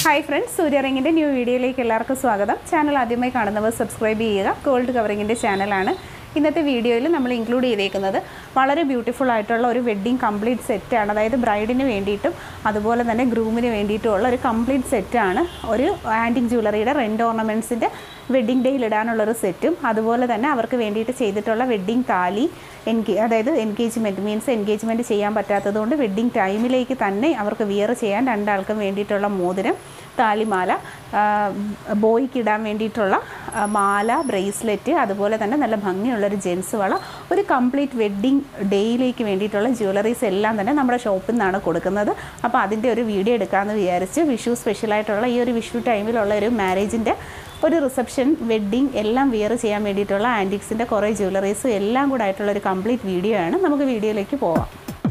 hi friends Surya റിങ്ങിൻ്റെ new വീഡിയോയിലേക്ക് എല്ലാവർക്കും സ്വാഗതം ചാനൽ ആദ്യമായി കാണുന്നവർ സബ്സ്ക്രൈബ് ചെയ്യുക ഗോൾഡ് കവറിങ്ങിൻ്റെ ചാനലാണ് ഇന്നത്തെ വീഡിയോയിൽ നമ്മൾ ഇൻക്ലൂഡ് ചെയ്തേക്കുന്നത് വളരെ ബ്യൂട്ടിഫുൾ ആയിട്ടുള്ള ഒരു വെഡ്ഡിങ് കംപ്ലീറ്റ് സെറ്റാണ് അതായത് ബ്രൈഡിന് വേണ്ടിയിട്ടും അതുപോലെ തന്നെ ഗ്രൂമിന് വേണ്ടിയിട്ടുമുള്ള ഒരു കംപ്ലീറ്റ് സെറ്റാണ് ഒരു ആൻറ്റിക് ജ്വല്ലറിയുടെ റെൻഡ് ഓർണമെൻറ്റ്സിൻ്റെ വെഡ്ഡിങ് ഡേയിൽ ഇടാനുള്ളൊരു സെറ്റും അതുപോലെ തന്നെ അവർക്ക് വേണ്ടിയിട്ട് ചെയ്തിട്ടുള്ള വെഡ്ഡിങ് താലി എൻഗേ അതായത് എൻഗേജ്മെൻറ്റ് മീൻസ് എൻഗേജ്മെൻറ്റ് ചെയ്യാൻ പറ്റാത്തതുകൊണ്ട് വെഡ്ഡിങ് ടൈമിലേക്ക് തന്നെ അവർക്ക് വിയർ ചെയ്യാൻ രണ്ടാൾക്കും വേണ്ടിയിട്ടുള്ള മോതിരം താലിമാല ബോയ്ക്ക് ഇടാൻ വേണ്ടിയിട്ടുള്ള ആ, മാല ബ്രേസ്ലെറ്റ് അതുപോലെ തന്നെ നല്ല ഭംഗിയുള്ളൊരു ജെൻസ് വള ഒരു കംപ്ലീറ്റ് വെഡ്ഡിങ് ഡേയിലേക്ക് വേണ്ടിയിട്ടുള്ള ജ്വല്ലറീസ് എല്ലാം തന്നെ നമ്മുടെ ഷോപ്പിൽ നിന്നാണ് കൊടുക്കുന്നത് അപ്പോൾ അതിൻ്റെ ഒരു വീഡിയോ എടുക്കാമെന്ന് വിചാരിച്ച് വിഷു സ്പെഷ്യലായിട്ടുള്ള ഈ ഒരു വിഷു ടൈമിലുള്ള ഒരു മാരേജിൻ്റെ ഒരു റിസപ്ഷൻ വെഡ്ഡിങ് എല്ലാം വിയർ ചെയ്യാൻ വേണ്ടിയിട്ടുള്ള ആൻറ്റിക്സിൻ്റെ കുറേ ജ്വല്ലറീസും എല്ലാം കൂടെ ആയിട്ടുള്ള ഒരു കംപ്ലീറ്റ് വീഡിയോ ആണ് നമുക്ക് വീഡിയോയിലേക്ക് പോവാം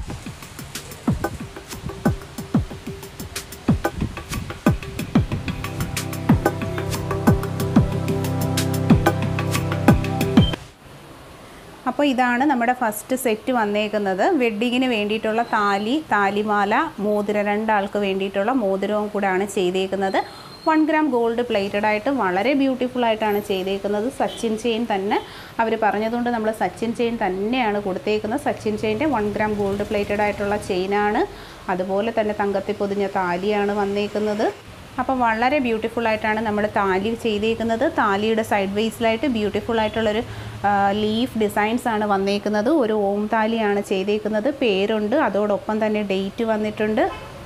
അപ്പോൾ ഇതാണ് നമ്മുടെ ഫസ്റ്റ് സെറ്റ് വന്നേക്കുന്നത് വെഡ്ഡിങ്ങിന് വേണ്ടിയിട്ടുള്ള താലി താലിമാല മോതിരം രണ്ടാൾക്ക് വേണ്ടിയിട്ടുള്ള മോതിരവും കൂടാണ് ചെയ്തേക്കുന്നത് വൺ ഗ്രാം ഗോൾഡ് പ്ലേറ്റഡ് ആയിട്ട് വളരെ ബ്യൂട്ടിഫുൾ ആയിട്ടാണ് ചെയ്തേക്കുന്നത് സച്ചിൻ ചെയിൻ തന്നെ അവർ പറഞ്ഞതുകൊണ്ട് നമ്മൾ സച്ചിൻ ചെയിൻ തന്നെയാണ് കൊടുത്തേക്കുന്നത് സച്ചിൻ ചെയിൻ്റെ വൺ ഗ്രാം ഗോൾഡ് പ്ലേറ്റഡ് ആയിട്ടുള്ള ചെയിനാണ് അതുപോലെ തന്നെ തങ്കത്തിൽ പൊതിഞ്ഞ താലിയാണ് വന്നേക്കുന്നത് അപ്പോൾ വളരെ ബ്യൂട്ടിഫുൾ ആയിട്ടാണ് നമ്മൾ താലി ചെയ്തേക്കുന്നത് താലിയുടെ സൈഡ് വേസിലായിട്ട് ബ്യൂട്ടിഫുൾ ആയിട്ടുള്ളൊരു ലീഫ് ഡിസൈൻസ് ആണ് വന്നേക്കുന്നത് ഒരു ഓം താലിയാണ് ചെയ്തേക്കുന്നത് പേരുണ്ട് അതോടൊപ്പം തന്നെ ഡേറ്റ് വന്നിട്ടുണ്ട്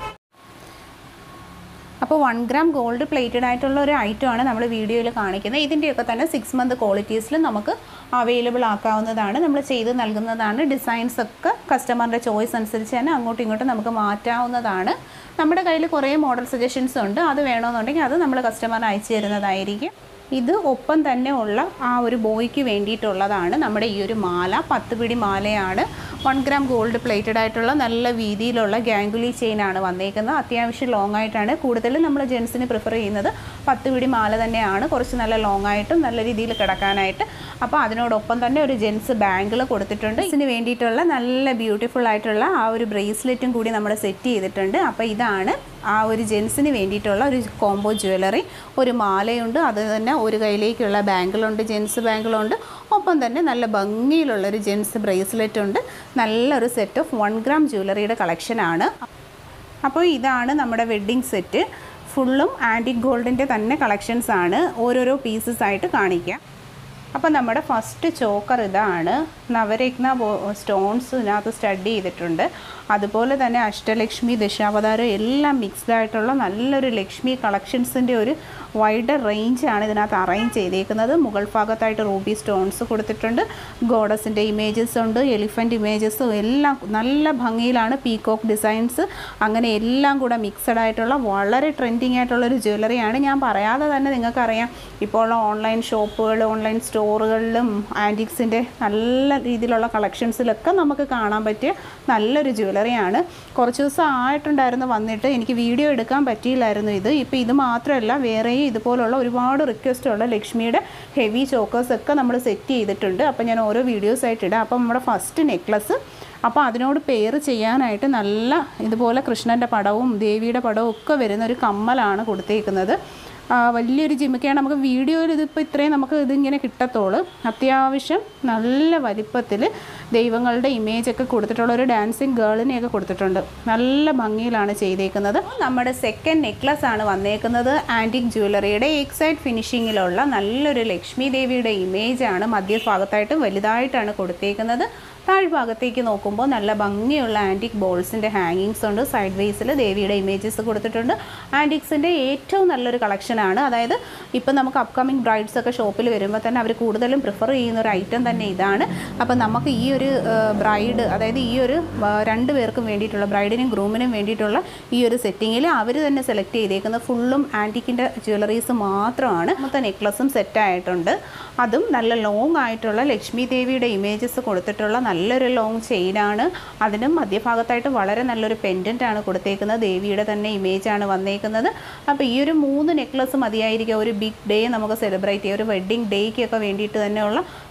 അപ്പോൾ വൺ ഗ്രാം ഗോൾഡ് പ്ലേറ്റഡ് ആയിട്ടുള്ള ഒരു ഐറ്റമാണ് നമ്മൾ വീഡിയോയിൽ കാണിക്കുന്നത് ഇതിൻ്റെയൊക്കെ തന്നെ സിക്സ് മന്ത് ക്വാളിറ്റീസിൽ നമുക്ക് അവൈലബിൾ ആക്കാവുന്നതാണ് നമ്മൾ ചെയ്ത് നൽകുന്നതാണ് ഡിസൈൻസ് ഒക്കെ കസ്റ്റമറിൻ്റെ ചോയ്സ് അനുസരിച്ച് തന്നെ അങ്ങോട്ടും ഇങ്ങോട്ടും നമുക്ക് മാറ്റാവുന്നതാണ് നമ്മുടെ കയ്യിൽ കുറേ മോഡൽ സജഷൻസ് ഉണ്ട് അത് വേണമെന്നുണ്ടെങ്കിൽ അത് നമ്മൾ കസ്റ്റമറിന് അയച്ചു തരുന്നതായിരിക്കും ഇത് ഒപ്പം തന്നെ ഉള്ള ആ ഒരു ബോയ്ക്ക് വേണ്ടിയിട്ടുള്ളതാണ് നമ്മുടെ ഈ ഒരു മാല പത്ത് പിടി മാലയാണ് വൺ ഗ്രാം ഗോൾഡ് പ്ലേറ്റഡ് ആയിട്ടുള്ള നല്ല വീതിയിലുള്ള ഗാംഗുലി ചെയിനാണ് വന്നേക്കുന്നത് അത്യാവശ്യം ലോങ് ആയിട്ടാണ് കൂടുതലും നമ്മൾ ജെൻസിന് പ്രിഫർ ചെയ്യുന്നത് പത്ത് പിടി മാല തന്നെയാണ് കുറച്ച് നല്ല ലോങ് ആയിട്ടും നല്ല രീതിയിൽ കിടക്കാനായിട്ട് അപ്പോൾ അതിനോടൊപ്പം തന്നെ ഒരു ജെൻസ് ബാങ്കിൾ കൊടുത്തിട്ടുണ്ട് ഇതിന് വേണ്ടിയിട്ടുള്ള നല്ല ബ്യൂട്ടിഫുൾ ആയിട്ടുള്ള ആ ഒരു ബ്രേസ്ലെറ്റും കൂടി നമ്മൾ സെറ്റ് ചെയ്തിട്ടുണ്ട് അപ്പോൾ ഇതാണ് ആ ഒരു ജെൻസിന് വേണ്ടിയിട്ടുള്ള ഒരു കോംബോ ജ്വല്ലറി ഒരു മാലയുണ്ട് അത് തന്നെ ഒരു കയ്യിലേക്കുള്ള ബാങ്കിളുണ്ട് ജെൻസ് ബാങ്കിളുണ്ട് ഒപ്പം തന്നെ നല്ല ഭംഗിയിലുള്ള ഒരു ജെൻസ് ബ്രേസ്ലെറ്റ് ഉണ്ട് നല്ലൊരു സെറ്റ് ഓഫ് വൺ ഗ്രാം ജ്വല്ലറിയുടെ കളക്ഷനാണ് അപ്പോൾ ഇതാണ് നമ്മുടെ വെഡ്ഡിങ് സെറ്റ് ഫുള്ളും ആൻറ്റിക് ഗോൾഡിൻ്റെ തന്നെ കളക്ഷൻസ് ആണ് ഓരോരോ പീസസ് ആയിട്ട് കാണിക്കാം അപ്പോൾ നമ്മുടെ ഫസ്റ്റ് ചോക്കർ ഇതാണ് നവരത്ന സ്റ്റോൺസ് ഇതിനകത്ത് സ്റ്റഡി ചെയ്തിട്ടുണ്ട് അതുപോലെ തന്നെ അഷ്ടലക്ഷ്മി ദശാവതാരം എല്ലാം മിക്സ്ഡ് ആയിട്ടുള്ള നല്ലൊരു ലക്ഷ്മി കളക്ഷൻസിൻ്റെ ഒരു വൈഡർ റേഞ്ചാണ് ഇതിനകത്ത് അറേഞ്ച് ചെയ്തേക്കുന്നത് മുകൾ ഭാഗത്തായിട്ട് റൂബി സ്റ്റോൺസ് കൊടുത്തിട്ടുണ്ട് ഗോഡസിൻ്റെ ഇമേജസ് ഉണ്ട് എലിഫൻറ്റ് ഇമേജസും എല്ലാം നല്ല ഭംഗിയിലാണ് പീകോക്ക് ഡിസൈൻസ് അങ്ങനെ എല്ലാം കൂടെ മിക്സഡ് ആയിട്ടുള്ള വളരെ ട്രെൻഡിങ് ആയിട്ടുള്ള ഒരു ജ്വല്ലറിയാണ് ഞാൻ പറയാതെ തന്നെ നിങ്ങൾക്കറിയാം ഇപ്പോൾ ഉള്ള ഓൺലൈൻ ഷോപ്പുകൾ ഓൺലൈൻ സ്റ്റോറുകളിലും ആൻറ്റിക്സിൻ്റെ നല്ല രീതിയിലുള്ള കളക്ഷൻസിലൊക്കെ നമുക്ക് കാണാൻ പറ്റിയ നല്ലൊരു ജ്വല്ലറിയാണ് കുറച്ച് ദിവസം ആയിട്ടുണ്ടായിരുന്നു വന്നിട്ട് എനിക്ക് വീഡിയോ എടുക്കാൻ പറ്റിയില്ലായിരുന്നു ഇത് ഇപ്പോൾ ഇത് മാത്രമല്ല വേറെയും ഇതുപോലുള്ള ഒരുപാട് റിക്വസ്റ്റുള്ള ലക്ഷ്മിയുടെ ഹെവി ചോക്കേഴ്സ് ഒക്കെ നമ്മൾ സെറ്റ് ചെയ്തിട്ടുണ്ട് അപ്പോൾ ഞാൻ ഓരോ വീഡിയോസ് ആയിട്ട് ഇടാം അപ്പോൾ നമ്മുടെ ഫസ്റ്റ് നെക്ലസ് അപ്പോൾ അതിനോട് പെയർ ചെയ്യാനായിട്ട് നല്ല ഇതുപോലെ കൃഷ്ണൻ്റെ പടവും ദേവിയുടെ പടവും ഒക്കെ വരുന്ന ഒരു കമ്മലാണ് കൊടുത്തേക്കുന്നത് ആ, വലിയൊരു ജിമിക്കയാണ് നമുക്ക് വീഡിയോയിൽ ഇതിപ്പോൾ ഇത്രയും നമുക്ക് ഇതിങ്ങനെ കിട്ടത്തുള്ളൂ അത്യാവശ്യം നല്ല വലിപ്പത്തിൽ ദൈവങ്ങളുടെ ഇമേജ് ഒക്കെ കൊടുത്തിട്ടുള്ള ഒരു ഡാൻസിങ് ഗേളിനെയൊക്കെ കൊടുത്തിട്ടുണ്ട് നല്ല ഭംഗിയിലാണ് ചെയ്തേക്കുന്നത് നമ്മുടെ സെക്കൻഡ് നെക്ലസ് ആണ് വന്നേക്കുന്നത് ആൻറ്റിക് ജ്വല്ലറിയുടെ എക്സൈഡ് ഫിനിഷിങ്ങിലുള്ള നല്ലൊരു ലക്ഷ്മി ദേവിയുടെ ഇമേജാണ് മധ്യഭാഗത്തായിട്ട് വലുതായിട്ടാണ് കൊടുത്തേക്കുന്നത് താഴ്ഭാഗത്തേക്ക് നോക്കുമ്പോൾ നല്ല ഭംഗിയുള്ള ആൻറ്റിക് ബോൾസിൻ്റെ ഹാങ്ങിങ്സ് ഉണ്ട് സൈഡ് വേസിൽ ദേവിയുടെ ഇമേജസ് കൊടുത്തിട്ടുണ്ട് ആൻറ്റിക്സിൻ്റെ ഏറ്റവും നല്ലൊരു കളക്ഷനാണ് അതായത് ഇപ്പം നമുക്ക് അപ്കമിങ് ബ്രൈഡ്സ് ഒക്കെ ഷോപ്പിൽ വരുമ്പോൾ തന്നെ അവർ കൂടുതലും പ്രിഫർ ചെയ്യുന്ന ഒരു ഐറ്റം തന്നെ ഇതാണ് അപ്പം നമുക്ക് ഈ ഒരു ബ്രൈഡ് അതായത് ഈ ഒരു ആ, രണ്ട് പേർക്കും വേണ്ടിയിട്ടുള്ള ബ്രൈഡിനും ഗ്രൂമിനും വേണ്ടിയിട്ടുള്ള ഈ ഒരു സെറ്റിങ്ങിൽ അവർ തന്നെ സെലക്ട് ചെയ്തേക്കുന്ന ഫുള്ളും ആൻറ്റിക്കിൻ്റെ ജ്വല്ലറീസ് മാത്രമാണ് മൊത്തം നെക്ലസും സെറ്റായിട്ടുണ്ട് അതും നല്ല ലോങ് ആയിട്ടുള്ള ലക്ഷ്മി ദേവിയുടെ ഇമേജസ് കൊടുത്തിട്ടുള്ള നല്ലൊരു ലോങ് ചെയിനാണ് അതിനും മധ്യഭാഗത്തായിട്ട് വളരെ നല്ലൊരു പെൻഡൻ്റ് ആണ് കൊടുത്തേക്കുന്നത് ദേവിയുടെ തന്നെ ഇമേജാണ് വന്നേക്കുന്നത് അപ്പോൾ ഈ ഒരു മൂന്ന് നെക്ലസ് മതിയായിരിക്കും ഒരു ബിഗ് ഡേ നമുക്ക് സെലിബ്രേറ്റ് ചെയ്യാം ഒരു വെഡ്ഡിങ് ഡേക്കൊക്കെ വേണ്ടിയിട്ട് തന്നെയുള്ള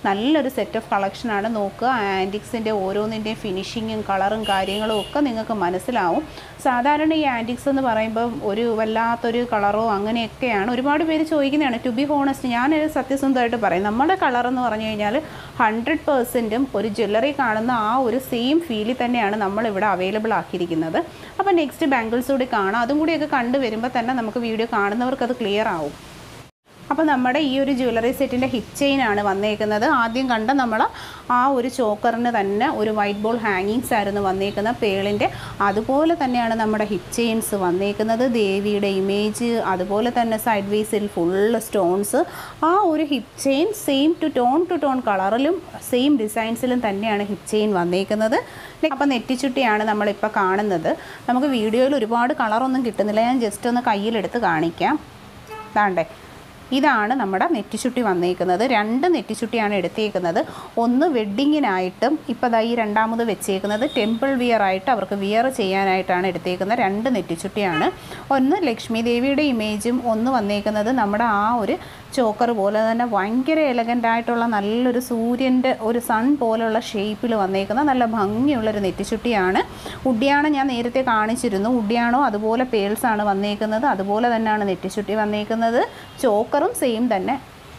നല്ലൊരു സെറ്റ് ഓഫ് കളക്ഷനാണ് നോക്കുക ആൻറ്റിക്സിൻ്റെ ഓരോന്നിൻ്റെയും ഫിനിഷിങ്ങും കളറും കാര്യങ്ങളും ഒക്കെ നിങ്ങൾക്ക് മനസ്സിലാവും സാധാരണ ഈ ആൻറ്റിക്സ് എന്ന് പറയുമ്പം ഒരു വല്ലാത്തൊരു കളറോ അങ്ങനെയൊക്കെയാണ് ഒരുപാട് പേര് ചോദിക്കുന്നതാണ് ടു ബി ഹോണസ്റ്റ് ഞാനൊരു സത്യസന്ധമായിട്ട് പറയും നമ്മുടെ കളർ എന്ന് പറഞ്ഞു കഴിഞ്ഞാൽ ഹൺഡ്രഡ് പേഴ്സൻറ്റും ഒരു ജ്വല്ലറി കാണുന്ന ആ ഒരു സെയിം ഫീലിൽ തന്നെയാണ് നമ്മളിവിടെ അവൈലബിൾ ആക്കിയിരിക്കുന്നത് അപ്പോൾ നെക്സ്റ്റ് ബാംഗിൾസ് കൂടി കാണാം അതും കൂടിയൊക്കെ കണ്ടു വരുമ്പോൾ തന്നെ നമുക്ക് വീഡിയോ കാണുന്നവർക്ക് അത് ക്ലിയർ ആവും അപ്പോൾ നമ്മുടെ ഈ ഒരു ജ്വല്ലറി സെറ്റിൻ്റെ ഹിപ്പ് ചെയിൻ ആണ് വന്നേക്കുന്നത് ആദ്യം കണ്ട നമ്മൾ ആ ഒരു ചോക്കറിന് തന്നെ ഒരു വൈറ്റ് ബോൾ ഹാങ്ങിങ്സ് ആയിരുന്നു വന്നേക്കുന്ന പേളിൻ്റെ അതുപോലെ തന്നെയാണ് നമ്മുടെ ഹിപ്പ് ചെയിൻസ് വന്നേക്കുന്നത് ദേവിയുടെ ഇമേജ് അതുപോലെ തന്നെ സൈഡ് വേസിൽ ഫുള്ള് സ്റ്റോൺസ് ആ ഒരു hip chain same two tone two tone കളറിലും സെയിം ഡിസൈൻസിലും തന്നെയാണ് ഹിപ്പ് ചെയിൻ വന്നേക്കുന്നത് അപ്പോൾ നെറ്റിച്ചുട്ടിയാണ് നമ്മളിപ്പോൾ കാണുന്നത് നമുക്ക് വീഡിയോയിൽ ഒരുപാട് കളറൊന്നും കിട്ടുന്നില്ല ഞാൻ ജസ്റ്റ് ഒന്ന് കയ്യിലെടുത്ത് കാണിക്കാം താണ്ടേ ഇതാണ് നമ്മുടെ നെറ്റിച്ചുട്ടി വന്നേക്കുന്നത് രണ്ട് നെറ്റിച്ചുട്ടിയാണ് എടുത്തേക്കുന്നത് ഒന്ന് വെഡ്ഡിങ്ങിനായിട്ടും ഇപ്പോൾ ദാ ഈ രണ്ടാമത് വെച്ചേക്കുന്നത് ടെമ്പിൾ വിയർ ആയിട്ട് അവർക്ക് വിയർ ചെയ്യാനായിട്ടാണ് എടുത്തേക്കുന്നത് രണ്ട് നെറ്റിച്ചുട്ടിയാണ് ഒന്ന് ലക്ഷ്മി ദേവിയുടെ ഇമേജും ഒന്ന് വന്നേക്കുന്നത് നമ്മുടെ ആ ഒരു ചോക്കർ പോലെ തന്നെ ഭയങ്കര എലഗൻ്റ് ആയിട്ടുള്ള നല്ലൊരു സൂര്യൻ്റെ ഒരു സൺ പോലുള്ള ഷേപ്പിൽ വന്നേക്കുന്ന നല്ല ഭംഗിയുള്ളൊരു നെറ്റിച്ചുട്ടിയാണ് ഉഡിയാണ് ഞാൻ നേരത്തെ കാണിച്ചിരുന്നു ഉഡിയാണോ അതുപോലെ പേൾസ് ആണ് വന്നേക്കുന്നത് അതുപോലെ തന്നെയാണ് നെറ്റിച്ചുട്ടി വന്നേക്കുന്നത് ചോക്കറും സെയിം തന്നെ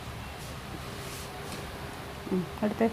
ഉം, അടുത്തേ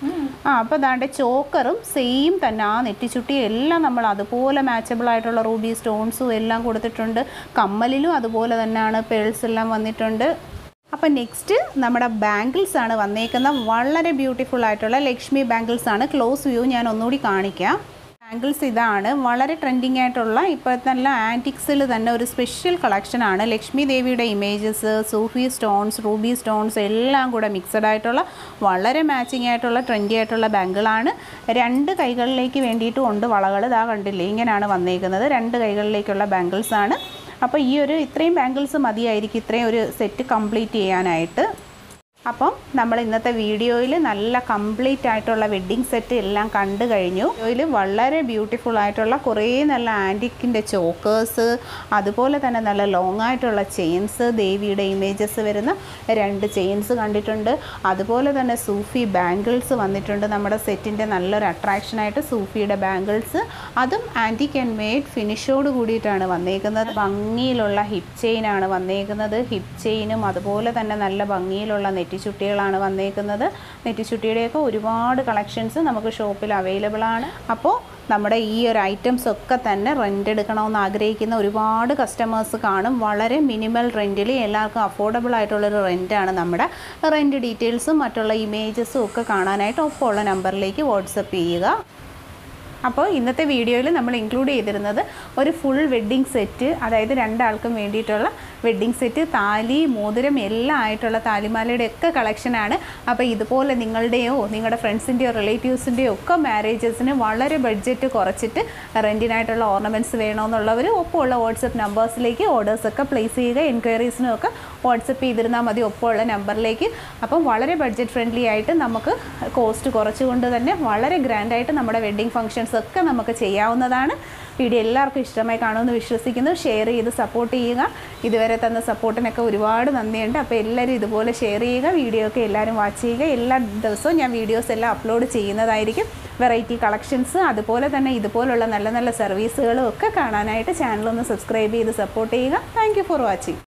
ആ അപ്പോൾ ദാണ്ട് ചോക്കറും സെയിം തന്നെ ആ നെറ്റിച്ചുട്ടി എല്ലാം നമ്മൾ അതുപോലെ മാച്ചബിൾ ആയിട്ടുള്ള റൂബി സ്റ്റോൺസും എല്ലാം കൊടുത്തിട്ടുണ്ട് കമ്മലിലും അതുപോലെ തന്നെയാണ് പേൾസ് എല്ലാം വന്നിട്ടുണ്ട് അപ്പം നെക്സ്റ്റ് നമ്മുടെ ബാംഗിൾസ് ആണ് വന്നേക്കുന്ന വളരെ ബ്യൂട്ടിഫുൾ ആയിട്ടുള്ള ലക്ഷ്മി ബാംഗിൾസ് ആണ് ക്ലോസ് വ്യൂ ഞാൻ ഒന്നുകൂടി കാണിക്കാം ബാംഗിൾസ് ഇതാണ് വളരെ ട്രെൻഡിങ് ആയിട്ടുള്ള ഇപ്പോൾ നല്ല ആൻറ്റിക്സിൽ തന്നെ ഒരു സ്പെഷ്യൽ കളക്ഷനാണ് ലക്ഷ്മി ദേവിയുടെ ഇമേജസ് സൂഫി സ്റ്റോൺസ് റൂബി സ്റ്റോൺസ് എല്ലാം കൂടെ മിക്സഡ് ആയിട്ടുള്ള വളരെ മാച്ചിങ് ആയിട്ടുള്ള ട്രെൻഡി ആയിട്ടുള്ള ബാങ്കിളാണ് രണ്ട് കൈകളിലേക്ക് വേണ്ടിയിട്ടും ഉണ്ട് വളകൾ ഇതാ കണ്ടില്ലേ ഇങ്ങനെയാണ് വന്നേക്കുന്നത് രണ്ട് കൈകളിലേക്കുള്ള ബാംഗിൾസ് ആണ് അപ്പോൾ ഈ ഒരു ഇത്രയും ബാംഗിൾസ് മതിയായിരിക്കും ഇത്രയും ഒരു സെറ്റ് കംപ്ലീറ്റ് ചെയ്യാനായിട്ട് അപ്പം നമ്മൾ ഇന്നത്തെ വീഡിയോയിൽ നല്ല കംപ്ലീറ്റ് ആയിട്ടുള്ള വെഡ്ഡിങ് സെറ്റ് എല്ലാം കണ്ടു കഴിഞ്ഞു വീഡിയോയിൽ വളരെ ബ്യൂട്ടിഫുൾ ആയിട്ടുള്ള കുറേ നല്ല ആൻറ്റിക്കിൻ്റെ ചോക്കേഴ്സ് അതുപോലെ തന്നെ നല്ല ലോങ് ആയിട്ടുള്ള ചെയിൻസ് ദേവിയുടെ ഇമേജസ് വരുന്ന രണ്ട് ചെയിൻസ് കണ്ടിട്ടുണ്ട് അതുപോലെ തന്നെ സൂഫി ബാംഗിൾസ് വന്നിട്ടുണ്ട് നമ്മുടെ സെറ്റിൻ്റെ നല്ലൊരു അട്രാക്ഷനായിട്ട് സൂഫിയുടെ ബാംഗിൾസ് അതും ആൻറ്റിക് ആൻഡ് മെയ്ഡ് ഫിനിഷോട് കൂടിയിട്ടാണ് വന്നേക്കുന്നത് ഭംഗിയിലുള്ള ഹിപ്പ് ചെയിനാണ് വന്നേക്കുന്നത് ഹിപ്പ് ചെയിനും അതുപോലെ തന്നെ നല്ല ഭംഗിയിലുള്ള നെറ്റിച്ചുട്ടികളാണ് വന്നേക്കുന്നത് നെറ്റിച്ചുട്ടിയുടെയൊക്കെ ഒരുപാട് കളക്ഷൻസ് നമുക്ക് ഷോപ്പിൽ അവൈലബിൾ ആണ് അപ്പോൾ നമ്മുടെ ഈ ഒരു ഐറ്റംസ് ഒക്കെ തന്നെ റെൻ്റ് എടുക്കണമെന്ന് ആഗ്രഹിക്കുന്ന ഒരുപാട് കസ്റ്റമേഴ്സ് കാണും വളരെ മിനിമൽ റെൻറ്റിൽ എല്ലാവർക്കും അഫോർഡബിൾ ആയിട്ടുള്ളൊരു റെൻറ്റാണ് നമ്മുടെ റെൻറ്റ് ഡീറ്റെയിൽസും മറ്റുള്ള ഇമേജസും ഒക്കെ കാണാനായിട്ട് ഒപ്പമുള്ള നമ്പറിലേക്ക് വാട്സപ്പ് ചെയ്യുക അപ്പോൾ ഇന്നത്തെ വീഡിയോയിൽ നമ്മൾ ഇൻക്ലൂഡ് ചെയ്തിരുന്നത് ഒരു ഫുൾ വെഡ്ഡിങ് സെറ്റ് അതായത് രണ്ടാൾക്കും വേണ്ടിയിട്ടുള്ള വെഡ്ഡിങ് സെറ്റ് താലി മോതിരം എല്ലാം ആയിട്ടുള്ള താലിമാലയുടെ ഒക്കെ കളക്ഷനാണ് അപ്പോൾ ഇതുപോലെ നിങ്ങളുടെയോ നിങ്ങളുടെ ഫ്രണ്ട്സിൻ്റെയോ റിലേറ്റീവ്സിൻ്റെയോ ഒക്കെ മാരേജസിന് വളരെ ബഡ്ജറ്റ് കുറച്ചിട്ട് റെൻറ്റിനായിട്ടുള്ള ഓർണമെൻറ്റ്സ് വേണമെന്നുള്ളവർ ഒപ്പമുള്ള വാട്സപ്പ് നമ്പേഴ്സിലേക്ക് ഓർഡേഴ്സൊക്കെ പ്ലേസ് ചെയ്യുക എൻക്വയറീസിനും ഒക്കെ വാട്സപ്പ് ചെയ്തിരുന്നാൽ മതി ഒപ്പമുള്ള നമ്പറിലേക്ക് അപ്പം വളരെ ബഡ്ജറ്റ് ഫ്രണ്ട്ലി ആയിട്ട് നമുക്ക് കോസ്റ്റ് കുറച്ചുകൊണ്ട് തന്നെ വളരെ ഗ്രാൻഡായിട്ട് നമ്മുടെ വെഡ്ഡിങ് ഫംഗ്ഷൻസ് ഒക്കെ നമുക്ക് ചെയ്യാവുന്നതാണ് വീഡിയോ എല്ലാവർക്കും ഇഷ്ടമായി കാണുമെന്ന് വിശ്വസിക്കുന്നു ഷെയർ ചെയ്ത് സപ്പോർട്ട് ചെയ്യുക ഇതുവരെ തന്ന സപ്പോർട്ടിനൊക്കെ ഒരുപാട് നന്ദിയുണ്ട് അപ്പോൾ എല്ലാവരും ഇതുപോലെ ഷെയർ ചെയ്യുക വീഡിയോ ഒക്കെ എല്ലാവരും വാച്ച് ചെയ്യുക എല്ലാ ദിവസവും ഞാൻ വീഡിയോസ് എല്ലാം അപ്ലോഡ് ചെയ്യുന്നതായിരിക്കും വെറൈറ്റി കളക്ഷൻസ് അതുപോലെ തന്നെ ഇതുപോലുള്ള നല്ല നല്ല സർവീസുകളും ഒക്കെ കാണാനായിട്ട് ചാനലൊന്ന് സബ്സ്ക്രൈബ് ചെയ്ത് സപ്പോർട്ട് ചെയ്യുക താങ്ക് ഫോർ വാച്ചിങ്